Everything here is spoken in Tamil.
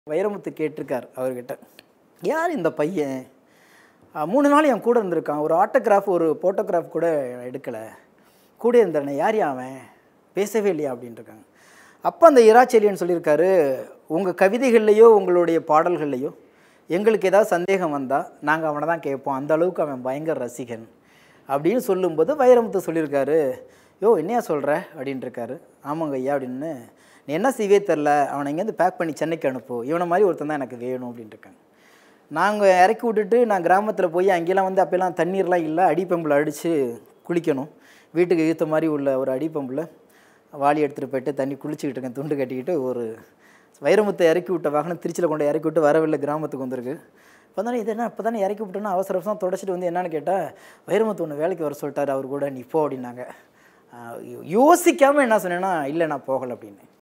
வைரமுத்து கேட்டிருக்கார் அவர்கிட்ட யார் இந்த பையன் அஹ், மூணு நாள் என் கூட இருந்திருக்கான் ஒரு ஆட்டோகிராஃப் ஒரு ஃபோட்டோகிராஃப் கூட எடுக்கலை கூட இருந்தவனே யார் யா அவன் பேசவே இல்லையா அப்படின்ட்டுருக்காங்க அப்போ அந்த இராச்செலியன் சொல்லியிருக்காரு உங்கள் கவிதைகள்லையோ உங்களுடைய பாடல்கள்லையோ எங்களுக்கு ஏதாவது சந்தேகம் வந்தால் நாங்கள் அவனை தான் கேட்போம் அந்த அளவுக்கு அவன் பயங்கர ரசிகன் அப்படின்னு சொல்லும்போது வைரமுத்து சொல்லியிருக்காரு யோ என்னையா சொல்கிற அப்படின்ட்டுருக்காரு ஆமாங்க ஐயா அப்படின்னு நீ என்ன செய்வே தெரில அவனை இங்கேருந்து பேக் பண்ணி சென்னைக்கு அனுப்பு இவனை மாதிரி ஒருத்தன் தான் எனக்கு வேணும் அப்படின்ட்டுருக்காங்க நாங்கள் இறக்கி விட்டுட்டு நான் கிராமத்தில் போய் அங்கெல்லாம் வந்து அப்போல்லாம் தண்ணீர்லாம் இல்லை அடிப்பம்பில் அடித்து குளிக்கணும் வீட்டுக்கு ஈர்த்த மாதிரி உள்ள ஒரு அடிப்பம்பில் வாளி எடுத்துகிட்டு போயிட்டு தண்ணி குளிச்சுக்கிட்டு இருக்கேன் துண்டு கட்டிக்கிட்டு ஒரு வைரமுத்தை இறக்கி விட்ட வாகனம் திருச்சியில் கொண்டு இறக்கி விட்டு வரவில்லை கிராமத்துக்கு வந்திருக்கு இப்போ தானே இது என்ன இப்போ தானே இறக்கி விட்டோன்னா அவசர அவசரம் தொடச்சிட்டு வந்து என்னன்னு கேட்டால் வைரமுத்து ஒன்று வேலைக்கு வர சொல்லிட்டாரு அவர் கூட நீ போ அப்படின்னாங்க யோசிக்காமல் என்ன சொன்னேன்னா இல்லை நான் போகலை அப்படின்னு